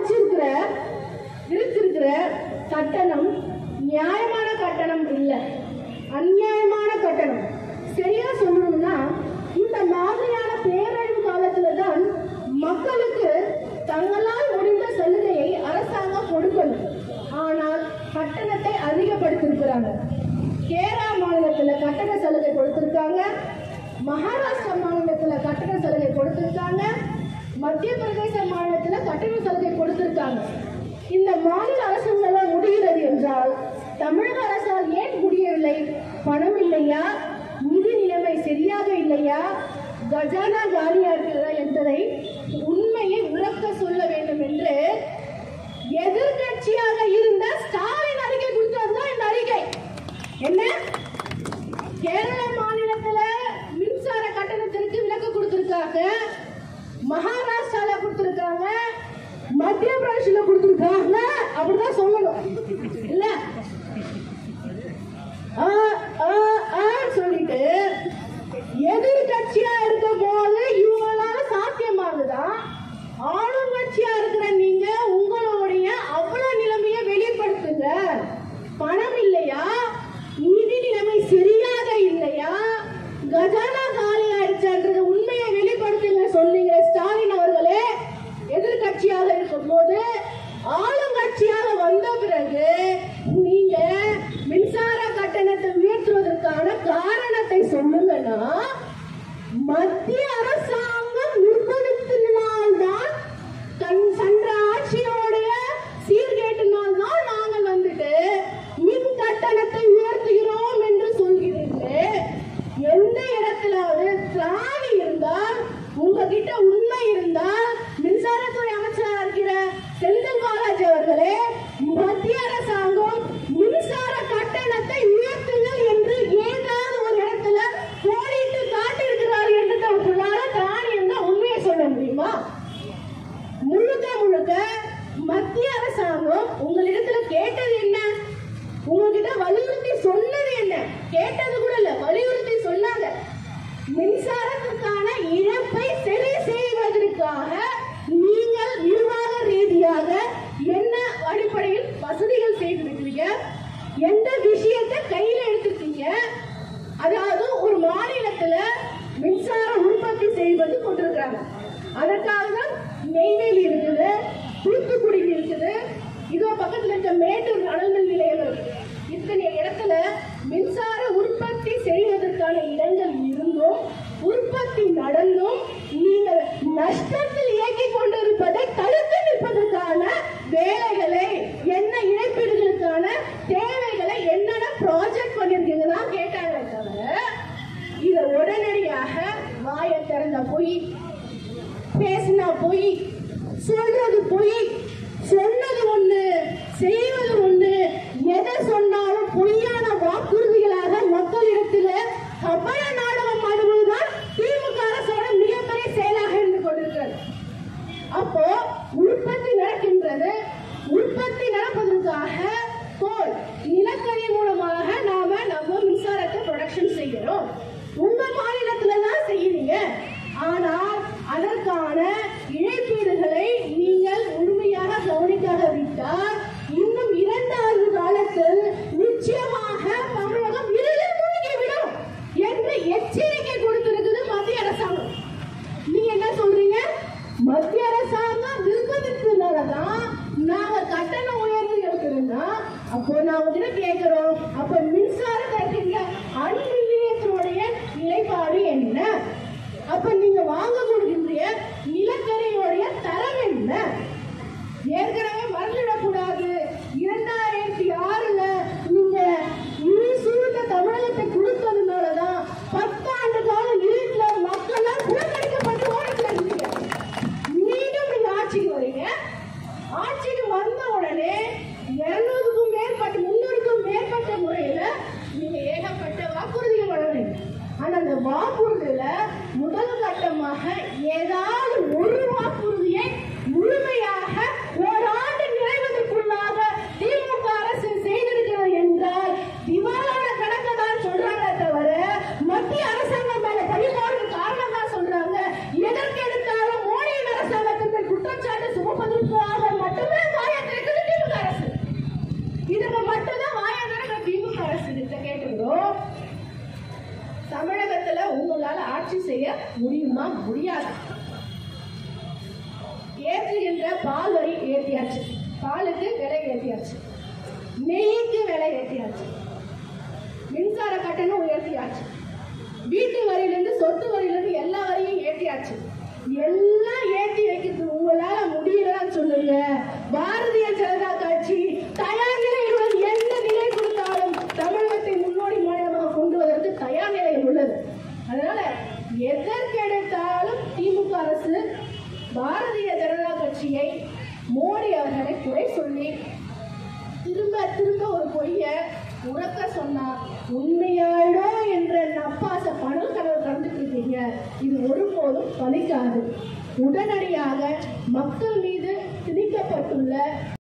வச்சிருக்கிற விதிச்சிருக்கிற கட்டணம் நியாயமான கட்டணம் இல்லை அநியாயமான கட்டணம் சரியா சொல்லணும்னா இந்த மாதிரியான பேரழிவு காலத்துல தான் மக்களுக்கு தங்களால் முடிந்த சலுகையை அரசாங்கம் கொடுக்கணும் ஆனால் கட்டணத்தை அதிகப்படுத்தியிருக்கிறாங்க கேரளா மாநிலத்துல கட்டண சலுகை கொடுத்திருக்காங்க மகாராஷ்டிரா மாநிலத்துல கட்டண சலுகை கொடுத்திருக்காங்க மத்திய பிரதேச மாநிலத்துல கட்டண சலுகை கொடுத்திருக்காங்க இந்த மாநில அரசுகளால் முடிகிறது என்றால் தமிழக அரசால் ஏன் முடியவில்லை பணம் இல்லையா நிதி நிலைமை சரியாக இல்லையா கஜானா காலியா இருக்கிறதா என்பதை உண்மையை உறக்க சொல்ல வேண்டும் என்று எதிர்கட்சியாக இருந்த ஸ்டாலின் அறிக்கை கொடுத்ததுதான் இந்த அறிக்கை என்ன கேரள மாநிலத்துல மின்சார கட்டணத்திற்கு விலக்கு கொடுத்திருக்காங்க மகாராஷ்டிரால கொடுத்திருக்காங்க மத்திய பிரதேசல கொடுத்திருக்காங்க அப்படிதான் சொல்லணும் இல்ல ஆ, ஆ, ஆ சொல்லிட்டு எதிர்கட்சியா இருக்கும் போது இவங்களால சாத்தியமாகுதா ஆளுங்கட்சியா இருக்கிற நீங்க உங்களுடைய அவ்வளவு நிலைமையை வெளிப்படுத்துங்க பணம் இல்லையா நிதி நிலைமை சரியாக இல்லையா கஜானா காலி ஆயிடுச்சுன்றது உண்மையை வெளிப்படுத்துங்க சொன்னீங்க ஸ்டாலின் அவர்களே எதிர்கட்சியாக இருக்கும் போது ஆளுங்கட்சியாக வந்த பிறகு நீங்க மின்சார கட்டணத்தை உயர்த்துவதற்கான காரணத்தை சொல்லுங்கன்னா மத்திய அரசாங்கம் நிர்பந்தித்தினால்தான் தன் சென்ற ஆட்சியோடைய சீர்கேட்டினால் தான் நாங்கள் வந்துட்டு மின் கட்டணத்தை உயர்த்துகிறோம் என்று சொல்கிறீர்களே எந்த இடத்துலாவது திராணி இருந்தால் உங்ககிட்ட உண்மை இருந்தால் மின்சாரத்துறை அமைச்சராக இருக்கிற செந்தில் பாலாஜி அவர்களே மத்திய அரசாங்கம் மின்சார கட்டணத்தை உயர்த்துங்கள் என்று ஏதாவது ஒரு இடத்துல கோடிட்டு காட்டியிருக்கிறார் என்று உங்களால திராணி இருந்தா உண்மையை சொல்ல முடியுமா முழுக்க முழுக்க மத்திய அரசாங்கம் உங்களிடத்துல கேட்டது என்ன உங்ககிட்ட வலியுறுத்தி சொன்னது என்ன கேட்டது கூட இல்ல வலியுறுத்தி சொன்னாங்க மின்சாரத்துக்கான இழப்பை சரி செய்வதற்காக நீங்கள் நிர்வாக ரீதியாக என்ன அடிப்படையில் வசதிகள் செய்திருக்கிறீங்க எந்த விஷயத்தை கையில எடுத்துட்டீங்க அதாவது ஒரு மாநிலத்துல மின்சார உற்பத்தி செய்வது கொண்டிருக்கிறாங்க அதற்காக தான் நெய்வேலி இருக்குது தூத்துக்குடி இருக்குது இதோ பக்கத்துல இருக்க மேட்டூர் அனல்மின் நிலையம் இருக்கு இத்தனை இடத்துல மின்சார உற்பத்தி செய்வதற்கான இடங்கள் இருந்தும் உற்பத்தி நடந்தும் நீங்கள் நஷ்டத்தில் இயக்கிக் கொண்டிருப்பதை தடுத்து நிற்பதற்கான வேலைகளை என்ன இழப்பீடுகளுக்கான தேவைகளை என்னென்ன ப்ராஜெக்ட் பண்ணிருக்கீங்க தான் கேட்டாங்களே தவிர இதை உடனடியாக வாயை திறந்த பொய் பேசினா பொய் சொல்றது பொய் சொன்னது ஒண்ணு செய்வது ஒண்ணு எதை சொன்னாலும் பொய்யான வாக்குறுதிகளாக மக்களிடத்துல கபட நாடகம் ஆடுவதுதான் திமுக அரசோட மிகப்பெரிய செயலாக இருந்து கொண்டிருக்கிறது அப்போ உற்பத்தி நடக்கின்றது உற்பத்தி நடப்பதற்காக கோல் நிலக்கரி மூலமாக நாம நம்ம மின்சாரத்தை ப்ரொடக்ஷன் செய்கிறோம் உங்க மாநிலத்துல தான் செய்யறீங்க ஆனால் அதற்கான இழப்பீடுகளை நீங்கள் முழுமையாக கவனிக்காவிட்டால் இன்னும் இரண்டாவது காலத்தில் நிச்சயமாக தமிழகம் இருளில் மூழ்கிவிடும் என்று எச்சரிக்கை கொடுத்திருக்குது மத்திய அரசாங்கம் நீங்க என்ன சொல்றீங்க மத்திய அரசாங்கம் நிர்பந்தித்ததுனாலதான் நாங்க கட்டண உயர்வு இருக்குதுன்னா அப்போ நான் உங்ககிட்ட கேட்கிறோம் அப்ப மின்சாரத்தை இருக்கின்ற அன்பிலியத்தினுடைய நிலைப்பாடு என்ன அப்ப நீங்க வாங்க கொடுக்கின்ற நிலக்கரியுடைய தரம் என்ன ஏற்கனவே மறந்துவிடக்கூடாது இரண்டாயிரத்தி ஆறுல நீங்க இனி சூழ்ந்த தமிழகத்தை கொடுத்ததுனாலதான் பத்தாண்டு கால இருட்டுல மக்கள் புறக்கணிக்கப்பட்டு ஓடிட்டு இருந்தீங்க மீண்டும் நீங்க ஆட்சிக்கு வரீங்க ஆட்சிக்கு வந்த உடனே இருநூறுக்கும் மேற்பட்ட முன்னூறுக்கும் மேற்பட்ட முறையில நீங்க ஏகப்பட்ட வாக்குறுதிகள் வழங்குறீங்க ஆனா அந்த வாக்குறுதியில முதல் கட்டமாக ஏதாவது ஒரு வாக்குறுதியை முழுமையாக ஓராண்டு நிறைவதற்குள்ளாக திமுக அரசு செய்திருக்கிறது என்றால் திவாலான கணக்கை தான் சொல்றாங்க தவிர மத்திய அரசாங்கம் மேல பழிபாடு காரணம் தான் சொல்றாங்க எதற்கு எடுத்தாலும் மோடியின் அரசாங்கத்தின் மேல் குற்றச்சாட்டு சுமப்பதற்காக மட்டும் முடியுமா முடியாது ஏற்றுகின்ற பால் வரி ஏற்றியாச்சு பாலுக்கு விலை ஏற்றியாச்சு நெய்க்கு விலை ஏற்றியாச்சு மின்சார கட்டணம் உயர்த்தியாச்சு வீட்டு வரியிலிருந்து சொத்து வரியிலிருந்து எல்லா வரியும் ஏற்றியாச்சு எல்லாம் ஏற்றி வைக்கிறது உங்களால முடியலன்னு சொல்லுங்க பாரதிய ஜனதா கட்சி தயார் நிலையில் உள்ளது எந்த நிலை கொடுத்தாலும் தமிழகத்தை முன்னோடி மாநிலமாக கொண்டு வருவதற்கு தயார் நிலையில் உள்ளது அதனால எதற்கெடுத்தாலும் திமுக அரசு பாரதிய ஜனதா கட்சியை மோடி அவர்களை குறை சொல்லி திரும்ப திரும்ப ஒரு பொய்ய உறக்க சொன்னா உண்மையாயிடோ என்ற நப்பாச பணல் கனவு கலந்துட்டு இருக்கீங்க இது ஒருபோதும் பலிக்காது உடனடியாக மக்கள் மீது திணிக்கப்பட்டுள்ள